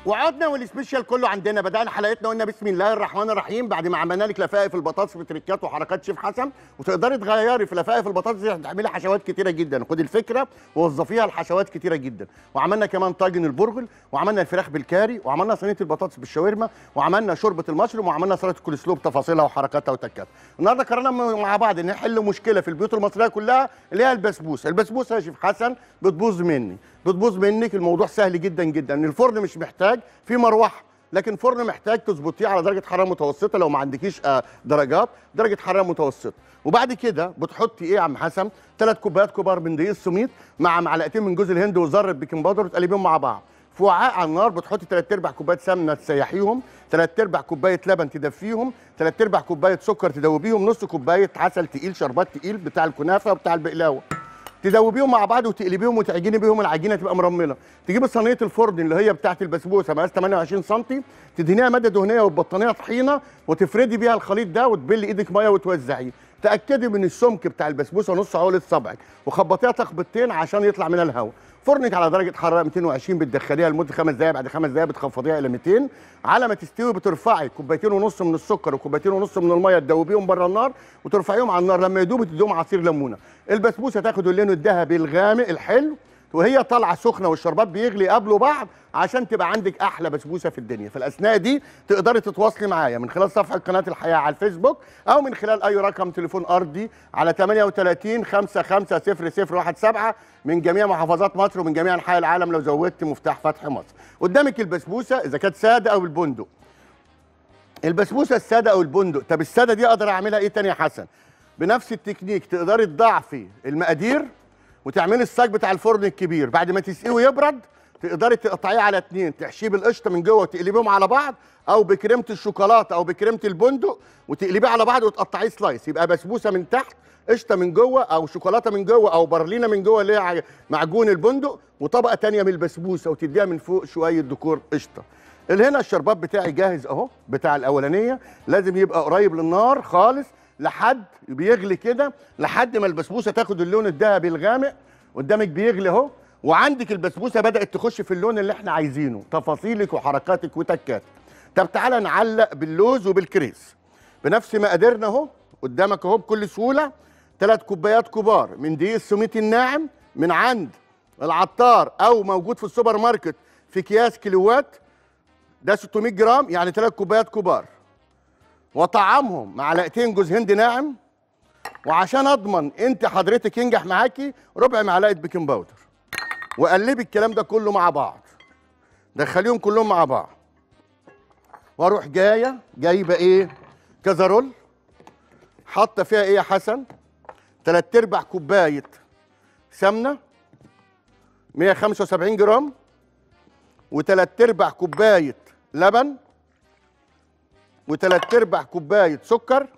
وعدنا والسبيشال كله عندنا بدانا حلقتنا قلنا بسم الله الرحمن الرحيم بعد ما عملنا لك لفائف البطاطس بتريكات وحركات شيف حسن وتقدري تغيري في لفائف البطاطس دي تعملي حشوات كتيره جدا خدي الفكره ووظفيها لحشوات كتيره جدا وعملنا كمان طاجن البرغل وعملنا الفراخ بالكاري وعملنا صينيه البطاطس بالشاورما وعملنا شوربه المشروم وعملنا سلطه الكولسلو بتفاصيلها وحركاتها وتكاتها النهارده قررنا مع بعض ان نحل مشكله في البيوت المصريه كلها اللي هي البسبوسه البسبوسه يا شيف حسن بتبوظ مني بتبوظ منك الموضوع سهل جدا جدا ان الفرن مش محتاج في مروحه لكن فرن محتاج تظبطيه على درجه حراره متوسطه لو ما عندكيش آه، درجات درجه حراره متوسطه وبعد كده بتحطي ايه يا عم حسن ثلاث كوبايات كبار من دقيق السميد مع معلقتين من جوز الهند وذره بيكنج باودر وتقلبيهم مع بعض في وعاء على النار بتحطي ثلاث ارباع كوبايه سمنه تسيحيهم ثلاث ارباع كوبايه لبن تدفيهم ثلاث ارباع كوبايه سكر تدوبيهم نص كوبايه عسل تقيل شربات تقيل بتاع الكنافه وبتاع البقلاوه تدوبيهم مع بعض وتقلبيهم وتعجني بيهم العجينه تبقى مرمله تجيبي صينيه الفرن اللي هي بتاعه البسبوسه مقاس 28 سم تدهنيها ماده دهنيه وتبطنيها طحينه وتفردي بيها الخليط ده وتبلي ايدك ميه وتوزعيه تاكدي من السمك بتاع البسبوسه نص عقله صبعك وخبطيها تخبطتين عشان يطلع منها الهواء فرنك على درجه حراره 220 بتدخليها لمده خمس دقائق بعد خمس دقائق بتخفضيها الى 200 على ما تستوي بترفعي كوبايتين ونص من السكر وكوبايتين ونص من الميه تدوبيهم بره النار وترفعيهم على النار لما يدوبوا تديهم عصير ليمونه البسبوسه تاخد اللون الذهبي الغامق الحلو وهي طالعه سخنه والشربات بيغلي قبله بعض عشان تبقى عندك احلى بسبوسه في الدنيا في الاثناء دي تقدري تتواصلي معايا من خلال صفحه قناه الحياه على الفيسبوك او من خلال اي رقم تليفون ارضي على 38 550017 من جميع محافظات مصر ومن جميع انحاء العالم لو زودت مفتاح فتح مصر قدامك البسبوسه اذا كانت ساده او البندق البسبوسه الساده او البندق طب الساده دي اقدر اعملها ايه تاني يا حسن بنفس التكنيك تقدري تضاعفي المقادير وتعملي الصاج بتاع الفرن الكبير بعد ما تسقيه ويبرد تقدري تقطعيه على اتنين تحشيه بالقشطه من جوه وتقلبيهم على بعض او بكريمه الشوكولاته او بكريمه البندق وتقلبيه على بعض وتقطعيه سلايس يبقى بسبوسه من تحت قشطه من جوه او شوكولاته من جوه او برلينه من جوه اللي هي ع- معجون البندق وطبقه تانية من البسبوسه وتديها من فوق شويه ديكور قشطه اللي هنا الشربات بتاعي جاهز اهو بتاع الاولانيه لازم يبقى قريب للنار خالص لحد بيغلي كده لحد ما البسبوسه تاخد اللون الذهبي الغامق قدامك بيغلي اهو وعندك البسبوسه بدات تخش في اللون اللي احنا عايزينه تفاصيلك وحركاتك وتكاتك طب تعالى نعلق باللوز وبالكريز بنفس مقاديرنا اهو قدامك اهو بكل سهوله ثلاث كوبايات كبار من دقيق السميط الناعم من عند العطار او موجود في السوبر ماركت في اكياس كيلوات ده 600 جرام يعني ثلاث كوبايات كبار وطعمهم معلقتين جوز هند ناعم وعشان اضمن انت حضرتك ينجح معاكي ربع معلقه بيكنج باودر وقلبي الكلام ده كله مع بعض دخليهم كلهم مع بعض واروح جايه جايبه ايه كزرول حاطه فيها ايه يا حسن تلات ارباع كوبايه سمنه 175 جرام وتلات ارباع كوبايه لبن وتلات ارباع كوبايه سكر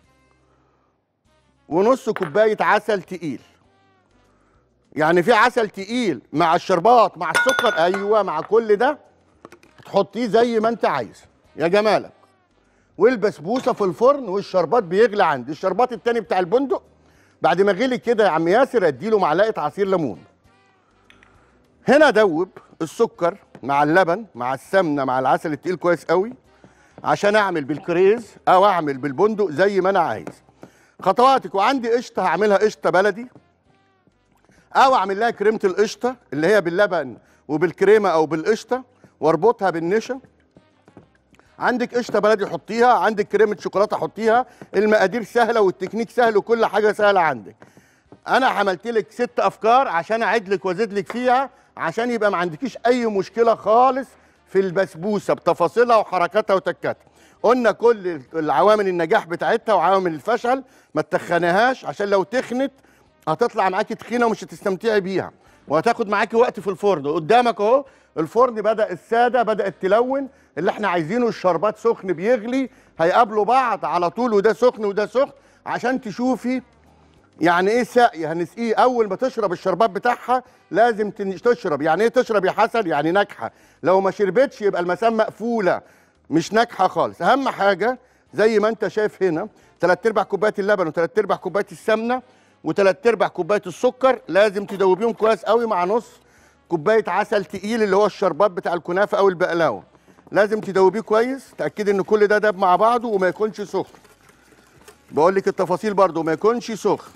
ونص كوبايه عسل تقيل يعني في عسل تقيل مع الشربات مع السكر ايوه مع كل ده تحطيه زي ما انت عايز يا جمالك والبسبوسه في الفرن والشربات بيغلي عندي الشربات التاني بتاع البندق بعد ما غلي كده يا عم ياسر اديله معلقه عصير ليمون هنا ادوب السكر مع اللبن مع السمنه مع العسل التقيل كويس قوي عشان اعمل بالكريز او اعمل بالبندق زي ما انا عايز خطواتك وعندي قشطه هعملها قشطه بلدي او اعمل لها كريمه القشطه اللي هي باللبن وبالكريمه او بالقشطه واربطها بالنشا عندك قشطه بلدي حطيها عندك كريمه شوكولاته حطيها المقادير سهله والتكنيك سهل وكل حاجه سهله عندك انا عملت لك ست افكار عشان اعد لك وازيد لك فيها عشان يبقى ما عندكيش اي مشكله خالص في البسبوسه بتفاصيلها وحركاتها وتكاتها قلنا كل العوامل النجاح بتاعتها وعوامل الفشل ما تخنهاش عشان لو تخنت هتطلع معاكي تخينه ومش هتستمتعي بيها وهتاخد معاكي وقت في الفرن قدامك اهو الفرن بدا الساده بدات تلون اللي احنا عايزينه الشربات سخن بيغلي هيقابلوا بعض على طول وده سخن وده سخن عشان تشوفي يعني ايه سقي هنسقيه اول ما تشرب الشربات بتاعها لازم تن- تشرب يعني ايه تشرب يا حسن يعني ناجحه لو ما شربتش يبقى المسام مقفوله مش ناجحه خالص اهم حاجه زي ما انت شايف هنا ثلاث ارباع كوبايه اللبن وثلاث ارباع كوبايه السمنه وثلاث ارباع كوبايه السكر لازم تدوبيهم كويس قوي مع نص كوبايه عسل تقيل اللي هو الشربات بتاع الكنافه او البقلاوه لازم تدوبيه كويس تاكدي ان كل ده داب مع بعضه وما يكونش سخن بقول لك التفاصيل برضو ما يكونش سخن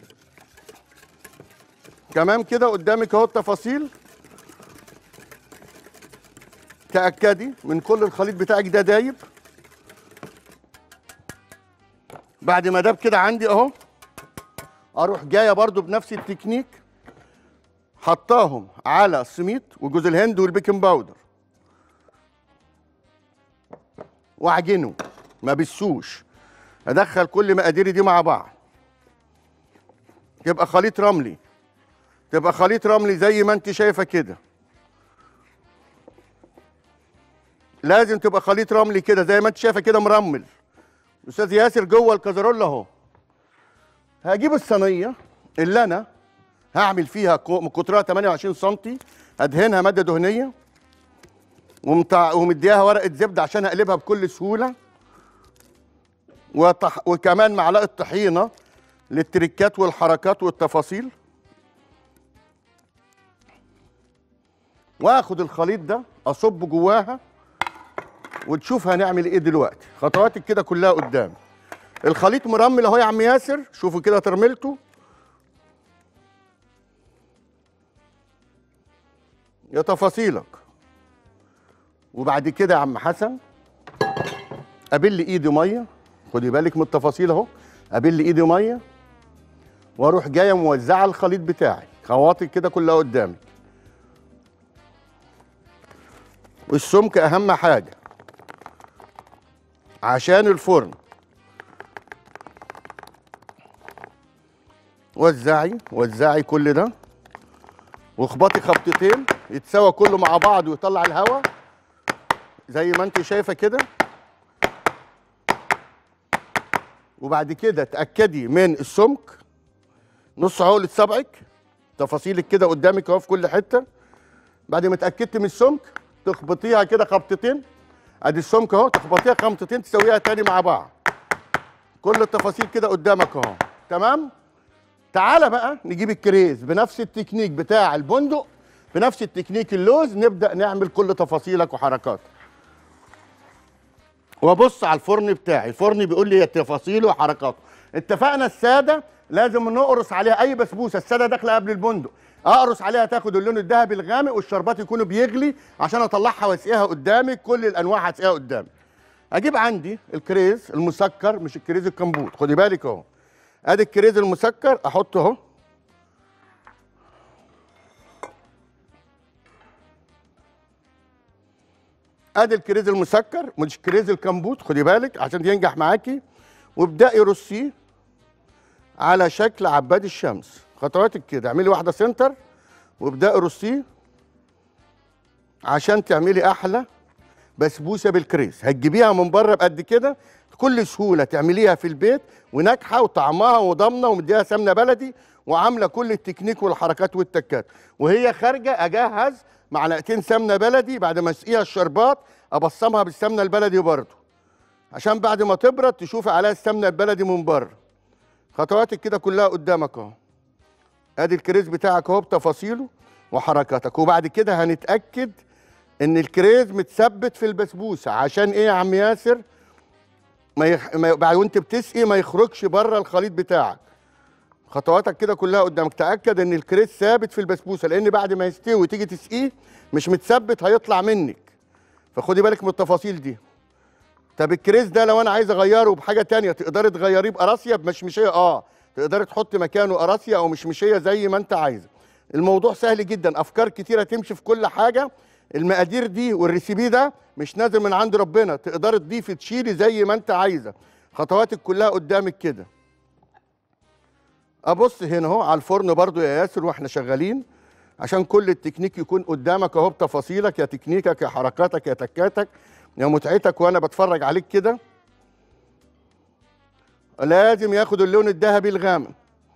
تمام كده قدامك اهو التفاصيل تاكدي من كل الخليط بتاعك ده دايب بعد ما داب كده عندي اهو اروح جايه برضو بنفس التكنيك حطاهم على السميط وجوز الهند والبيكنج باودر واعجنه ما بسوش ادخل كل مقاديري دي مع بعض يبقى خليط رملي تبقى خليط رملي زي ما انت شايفه كده لازم تبقى خليط رملي كده زي ما انت شايفه كده مرمل استاذ ياسر جوه الكازرول اهو هجيب الصينيه اللي انا هعمل فيها كو- قطرها 28 سم ادهنها ماده دهنيه ومتع... ومديها ورقه زبده عشان اقلبها بكل سهوله وطح... وكمان معلقه طحينه للتركات والحركات والتفاصيل واخد الخليط ده اصب جواها وتشوف هنعمل ايه دلوقتي خطواتك كده كلها قدامي الخليط مرمل اهو يا عم ياسر شوفوا كده ترملته يا تفاصيلك وبعد كده يا عم حسن ابل ايدي ميه خدي بالك من التفاصيل اهو ابل ايدي ميه واروح جايه موزعه الخليط بتاعي خواطر كده كلها قدامك والسمك اهم حاجه عشان الفرن وزعي وزعي كل ده واخبطي خبطتين يتساوى كله مع بعض ويطلع الهواء زي ما انت شايفه كده وبعد كده تاكدي من السمك نص عقله صبعك تفاصيلك كده قدامك اهو في كل حته بعد ما اتاكدت من السمك تخبطيها كده خبطتين ادي السمك اهو تخبطيها خبطتين تسويها تاني مع بعض كل التفاصيل كده قدامك اهو تمام تعالى بقى نجيب الكريز بنفس التكنيك بتاع البندق بنفس التكنيك اللوز نبدا نعمل كل تفاصيلك وحركاتك وابص على الفرن بتاعي الفرن بيقول لي تفاصيله وحركاته اتفقنا الساده لازم نقرص عليها اي بسبوسه الساده داخله قبل البندق اقرص عليها تاخد اللون الذهبي الغامق والشربات يكونوا بيغلي عشان اطلعها واسقيها قدامك كل الانواع هسقيها قدامك اجيب عندي الكريز المسكر مش الكريز الكمبوت خدي بالك اهو ادي الكريز المسكر احطه اهو ادي الكريز المسكر مش كريز الكمبوت خدي بالك عشان ينجح معاكي وابدأي رصيه على شكل عباد الشمس خطواتك كده اعملي واحده سنتر وابدأي رصيه عشان تعملي احلى بسبوسه بالكريز هتجيبيها من بره بقد كده بكل سهوله تعمليها في البيت وناجحه وطعمها وضامنه ومديها سمنه بلدي وعامله كل التكنيك والحركات والتكات وهي خارجه اجهز معلقتين سمنه بلدي بعد ما اسقيها الشربات ابصمها بالسمنه البلدي برضه عشان بعد ما تبرد تشوفي عليها السمنه البلدي من بره خطواتك كده كلها قدامك اهو ادي الكريز بتاعك اهو بتفاصيله وحركاتك وبعد كده هنتاكد ان الكريز متثبت في البسبوسه عشان ايه يا عم ياسر ما, يخ... ما ي- بعد وانت بتسقي ما يخرجش بره الخليط بتاعك خطواتك كده كلها قدامك تاكد ان الكريز ثابت في البسبوسه لان بعد ما يستوي تيجي تسقيه مش متثبت هيطلع منك فخدي بالك من التفاصيل دي طب الكريز ده لو انا عايز اغيره بحاجه تانية تقدري تغيريه بقراصيه بمشمشيه اه تقدري تحطي مكانه قراصيه او مشمشيه زي ما انت عايزه الموضوع سهل جدا افكار كتيره تمشي في كل حاجه المقادير دي والريسيبي ده مش نازل من عند ربنا تقدري تضيفي تشيلي زي ما انت عايزه خطواتك كلها قدامك كده ابص هنا اهو على الفرن برضو يا ياسر واحنا شغالين عشان كل التكنيك يكون قدامك اهو بتفاصيلك يا تكنيكك يا حركاتك يا تكاتك يا متعتك وانا بتفرج عليك كده لازم ياخد اللون الذهبي الغامق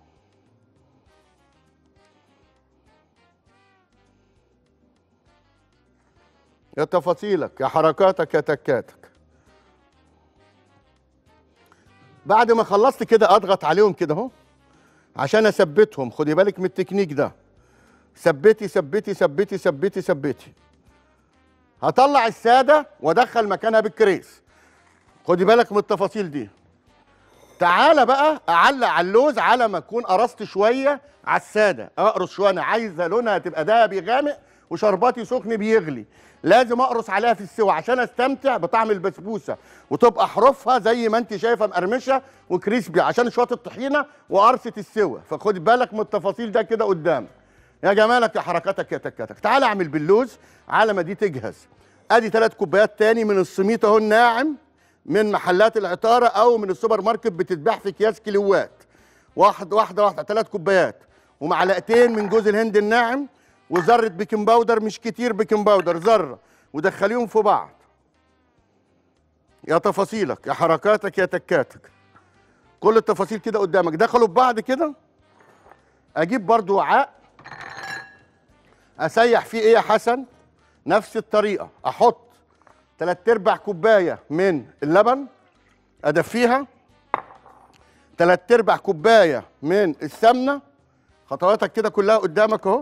يا تفاصيلك يا حركاتك يا تكاتك بعد ما خلصت كده اضغط عليهم كده اهو عشان اثبتهم خدي بالك من التكنيك ده ثبتي ثبتي ثبتي ثبتي ثبتي هطلع الساده وادخل مكانها بالكريس خدي بالك من التفاصيل دي تعالى بقى اعلق على اللوز على ما اكون قرصت شويه على الساده اقرص شويه انا عايزه لونها تبقى ذهبي غامق وشرباتي سخن بيغلي لازم اقرص عليها في السوا عشان استمتع بطعم البسبوسه وتبقى حروفها زي ما انت شايفه مقرمشه وكريسبي عشان شويه الطحينه وقرصه السوا فخد بالك من التفاصيل ده كده قدام يا جمالك يا حركاتك يا تكاتك تعالى اعمل باللوز على ما دي تجهز ادي ثلاث كوبايات تاني من السميط اهو الناعم من محلات العطاره او من السوبر ماركت بتتباع في اكياس كيلوات واحد واحده واحده ثلاث كوبايات ومعلقتين من جوز الهند الناعم وذره بيكنج باودر مش كتير بيكنج باودر ذره ودخليهم في بعض يا تفاصيلك يا حركاتك يا تكاتك كل التفاصيل كده قدامك دخلوا في بعض كده اجيب برضو وعاء اسيح فيه ايه يا حسن نفس الطريقه احط تلات ارباع كوبايه من اللبن ادفيها تلات ارباع كوبايه من السمنه خطواتك كده كلها قدامك اهو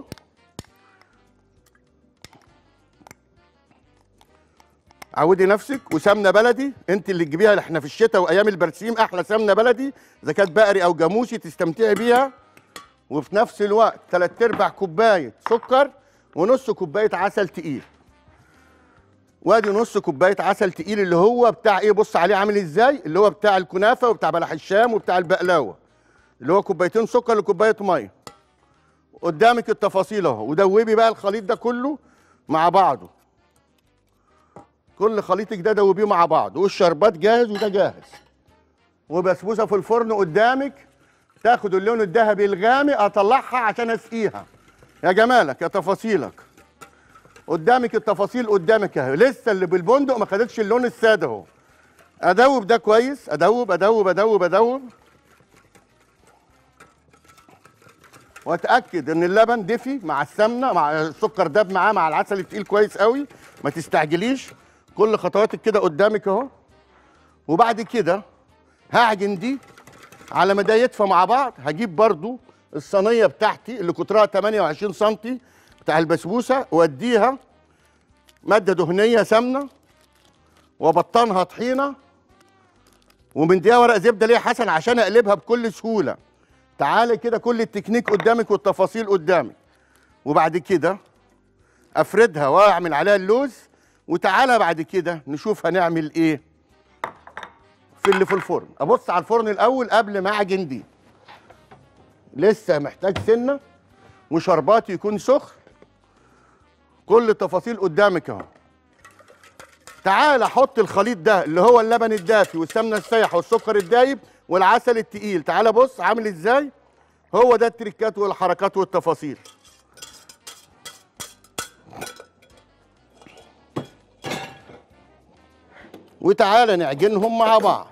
عودي نفسك وسمنه بلدي انت اللي تجيبيها احنا في الشتاء وايام البرسيم احلى سمنه بلدي اذا كانت بقري او جاموسي تستمتعي بيها وفي نفس الوقت تلات ارباع كوبايه سكر ونص كوبايه عسل تقيل وادي نص كوبايه عسل تقيل اللي هو بتاع ايه بص عليه عامل ازاي اللي هو بتاع الكنافه وبتاع بلح الشام وبتاع البقلاوه اللي هو كوبايتين سكر لكوبايه ميه قدامك التفاصيل اهو ودوبي بقى الخليط ده كله مع بعضه كل خليطك ده دوبيه مع بعض والشربات جاهز وده جاهز وبسبوسه في الفرن قدامك تاخد اللون الذهبي الغامق اطلعها عشان اسقيها يا جمالك يا تفاصيلك قدامك التفاصيل قدامك اهي لسه اللي بالبندق ما خدتش اللون الساده اهو ادوب ده كويس ادوب ادوب ادوب ادوب واتاكد ان اللبن دفي مع السمنه مع السكر داب معاه مع العسل التقيل كويس قوي ما تستعجليش كل خطواتك كده قدامك اهو وبعد كده هعجن دي على ما ده يدفى مع بعض هجيب برضو الصينيه بتاعتي اللي قطرها 28 سم بتاع البسبوسه واديها ماده دهنيه سمنه وبطنها طحينه ومنديها ورق زبده ليه يا حسن عشان اقلبها بكل سهوله تعالى كده كل التكنيك قدامك والتفاصيل قدامك وبعد كده افردها واعمل عليها اللوز وتعالى بعد كده نشوف هنعمل ايه في اللي في الفرن ابص على الفرن الاول قبل ما اعجن دي لسه محتاج سنه وشرباتي يكون سخن كل التفاصيل قدامك اهو تعال احط الخليط ده اللي هو اللبن الدافي والسمنه السايحه والسكر الدايب والعسل التقيل تعال بص عامل ازاي هو ده التريكات والحركات والتفاصيل وتعالى نعجنهم مع بعض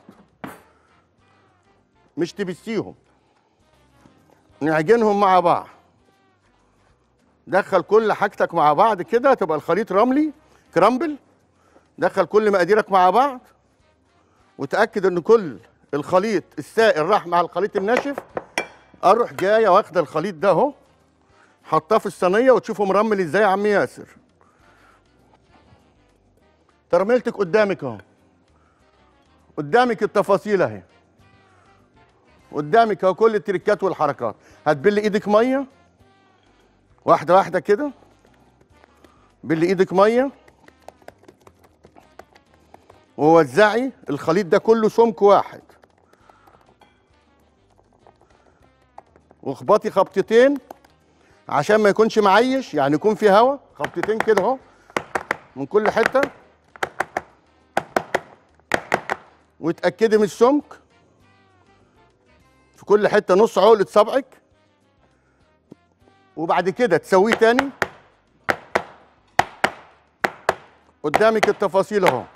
مش تبسيهم نعجنهم مع بعض دخل كل حاجتك مع بعض كده تبقى الخليط رملي كرامبل دخل كل مقاديرك مع بعض وتاكد ان كل الخليط السائل راح مع الخليط الناشف اروح جايه واخده الخليط ده اهو حطاه في الصينيه وتشوفه مرمل ازاي يا عم ياسر ترميلتك قدامك اهو قدامك التفاصيل اهي قدامك اهو كل التريكات والحركات هتبل ايدك ميه واحده واحده كده بل ايدك ميه ووزعي الخليط ده كله سمك واحد واخبطي خبطتين عشان ما يكونش معيش يعني يكون في هوا خبطتين كده اهو من كل حته وتاكدي من السمك في كل حته نص عقله صبعك وبعد كده تسويه تاني قدامك التفاصيل اهو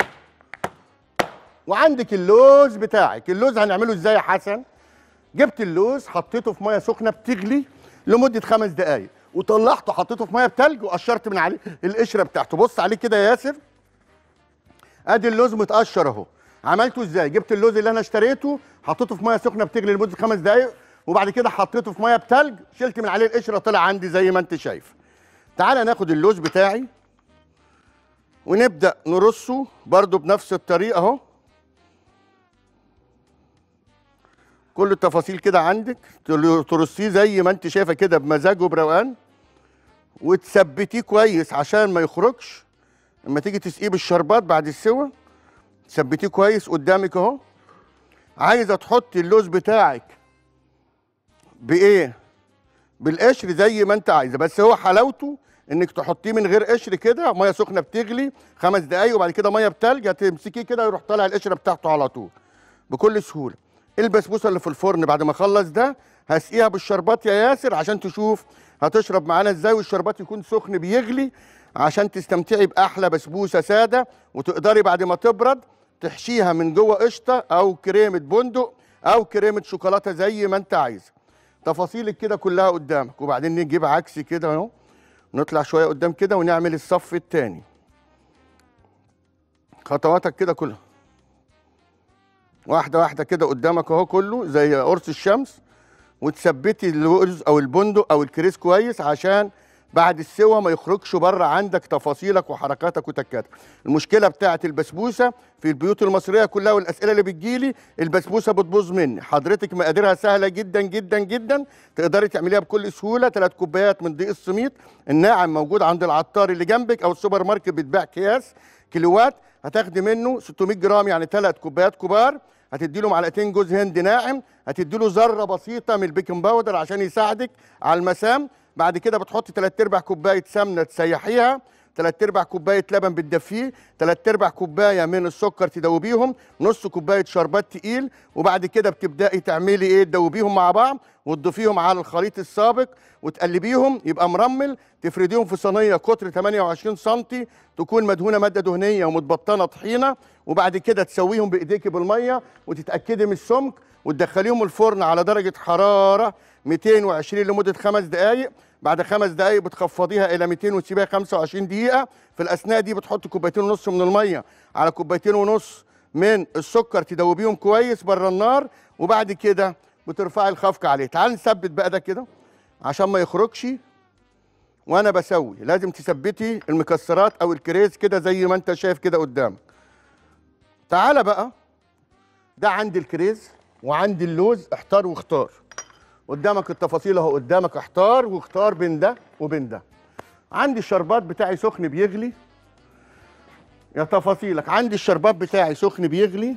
وعندك اللوز بتاعك اللوز هنعمله ازاي يا حسن جبت اللوز حطيته في ميه سخنه بتغلي لمده خمس دقائق وطلعته حطيته في ميه بتلج وقشرت من عليه القشره بتاعته بص عليه كده يا ياسر ادي اللوز متقشر اهو عملته ازاي جبت اللوز اللي انا اشتريته حطيته في ميه سخنه بتغلي لمده خمس دقائق وبعد كده حطيته في ميه بتلج شلت من عليه القشره طلع عندي زي ما انت شايف تعالى ناخد اللوز بتاعي ونبدا نرصه برضو بنفس الطريقه اهو كل التفاصيل كده عندك تل- ترصيه زي ما انت شايفه كده بمزاج وبروقان وتثبتيه كويس عشان ما يخرجش لما تيجي تسقيه بالشربات بعد السوا تثبتيه كويس قدامك اهو عايزه تحطي اللوز بتاعك بايه بالقشر زي ما انت عايزه بس هو حلاوته انك تحطيه من غير قشر كده ميه سخنه بتغلي خمس دقايق وبعد كده ميه بتلج هتمسكيه كده يروح طالع القشره بتاعته على طول بكل سهوله البسبوسه اللي في الفرن بعد ما اخلص ده هسقيها بالشربات يا ياسر عشان تشوف هتشرب معانا ازاي والشربات يكون سخن بيغلي عشان تستمتعي باحلى بسبوسه ساده وتقدري بعد ما تبرد تحشيها من جوه قشطه او كريمه بندق او كريمه شوكولاته زي ما انت عايزه تفاصيلك كده كلها قدامك وبعدين نجيب عكسي كده اهو نطلع شويه قدام كده ونعمل الصف الثاني خطواتك كده كلها واحده واحده كده قدامك اهو كله زي قرص الشمس وتثبتي الرز او البندق او الكريس كويس عشان بعد السوا ما يخرجش بره عندك تفاصيلك وحركاتك وتكاتك المشكله بتاعه البسبوسه في البيوت المصريه كلها والاسئله اللي بتجيلي البسبوسه بتبوظ مني حضرتك مقاديرها سهله جدا جدا جدا تقدري تعمليها بكل سهوله ثلاث كوبايات من دقيق السميط الناعم موجود عند العطار اللي جنبك او السوبر ماركت بيتباع اكياس كيلوات هتاخدي منه 600 جرام يعني ثلاث كوبايات كبار هتدي له معلقتين جوز هند ناعم هتدي له ذره بسيطه من البيكنج باودر عشان يساعدك على المسام بعد كده بتحطي ثلاث ارباع كوبايه سمنه تسيحيها ثلاث ارباع كوبايه لبن بتدفيه ثلاث ارباع كوبايه من السكر تدوبيهم نص كوبايه شربات تقيل وبعد كده بتبداي تعملي ايه تدوبيهم مع بعض وتضيفيهم على الخليط السابق وتقلبيهم يبقى مرمل تفرديهم في صينيه قطر 28 سم تكون مدهونه ماده دهنيه ومتبطنه طحينه وبعد كده تسويهم بايديك بالميه وتتاكدي من السمك وتدخليهم الفرن على درجه حراره 220 لمده خمس دقائق بعد خمس دقائق بتخفضيها الى 200 وتسيبيها 25 دقيقه في الاثناء دي بتحط كوبايتين ونص من الميه على كوبايتين ونص من السكر تدوبيهم كويس بره النار وبعد كده بترفعي الخفق عليه تعال نثبت بقى ده كده عشان ما يخرجش وانا بسوي لازم تثبتي المكسرات او الكريز كده زي ما انت شايف كده قدامك تعالى بقى ده عندي الكريز وعندي اللوز احتار واختار قدامك التفاصيل اهو قدامك احتار واختار بين ده وبين ده عندي الشربات بتاعي سخن بيغلي يا تفاصيلك عندي الشربات بتاعي سخن بيغلي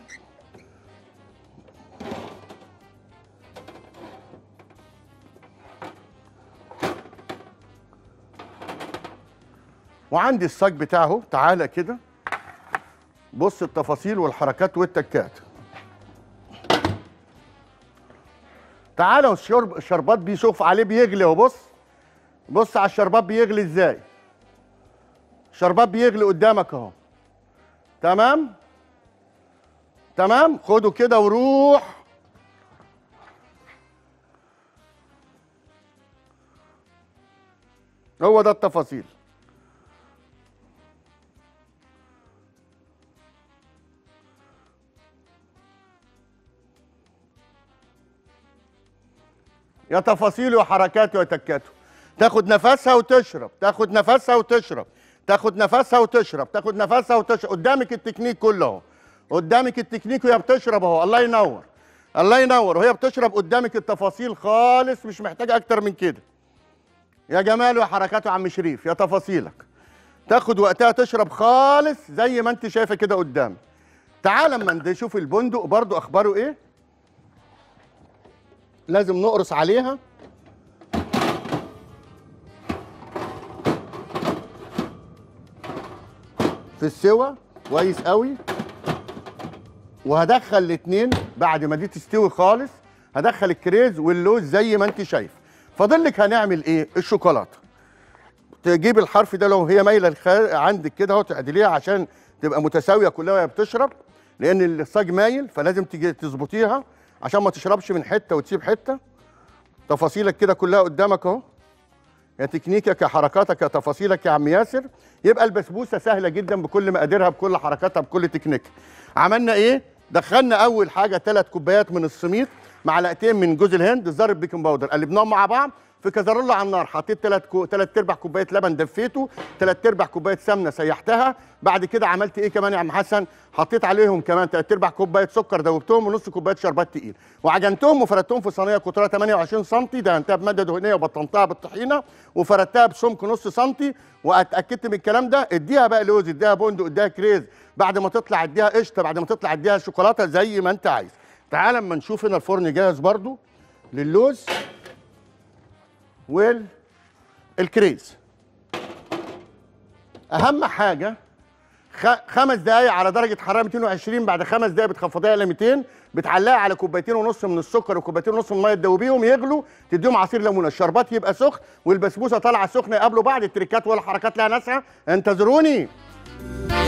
وعندي الصاج بتاعه تعالى كده بص التفاصيل والحركات والتكات تعالى الشرب الشربات بيشوف عليه بيغلي اهو بص بص على الشربات بيغلي ازاي الشربات بيغلي قدامك اهو تمام تمام خده كده وروح هو ده التفاصيل يا تفاصيله وحركاته وتكاته تاخد نفسها وتشرب تاخد نفسها وتشرب تاخد نفسها وتشرب تاخد نفسها وتشرب قدامك التكنيك كله اهو قدامك التكنيك وهي بتشرب اهو الله ينور الله ينور وهي بتشرب قدامك التفاصيل خالص مش محتاجه اكتر من كده يا جمال وحركاته يا عم شريف يا تفاصيلك تاخد وقتها تشرب خالص زي ما انت شايفه كده قدامك تعال اما نشوف البندق برضو اخباره ايه لازم نقرص عليها في السوا كويس قوي وهدخل الاثنين بعد ما دي تستوي خالص هدخل الكريز واللوز زي ما انت شايف فاضل لك هنعمل ايه الشوكولاته تجيب الحرف ده لو هي مايله الخ- عندك كده اهو تعدليها عشان تبقى متساويه كلها وهي بتشرب لان الصاج مايل فلازم تيجي تظبطيها عشان ما تشربش من حته وتسيب حته تفاصيلك كده كلها قدامك اهو يا تكنيكك يا حركاتك يا تفاصيلك يا عم ياسر يبقى البسبوسه سهله جدا بكل مقاديرها بكل حركاتها بكل تكنيكها عملنا ايه دخلنا اول حاجه ثلاث كوبايات من السميط معلقتين من جوز الهند ذره بيكنج باودر قلبناهم مع بعض في كازارولا على النار حطيت ثلاث كو... ثلاث ارباع كوبايه لبن دفيته ثلاث ارباع كوبايه سمنه سيحتها بعد كده عملت ايه كمان يا عم حسن حطيت عليهم كمان ثلاث ارباع كوبايه سكر دوبتهم ونص كوبايه شربات تقيل وعجنتهم وفردتهم في صينيه قطرها 28 سم دهنتها بماده دهنيه وبطنتها بالطحينه وفردتها بسمك نص سم واتاكدت من الكلام ده اديها بقى لوز اديها بندق اديها كريز بعد ما تطلع اديها قشطه بعد ما تطلع اديها شوكولاته زي ما انت عايز تعال اما نشوف هنا الفرن جاهز برضو للوز والكريز اهم حاجه خ- خمس دقايق على درجه حراره 220 بعد خمس دقايق بتخفضيها الى 200 بتعلقها على كوبايتين ونص من السكر وكوبايتين ونص من الميه تدوبيهم يغلوا تديهم عصير ليمونه الشربات يبقى سخن والبسبوسه طالعه سخنه يقابلوا بعض التريكات والحركات لها ناسها انتظروني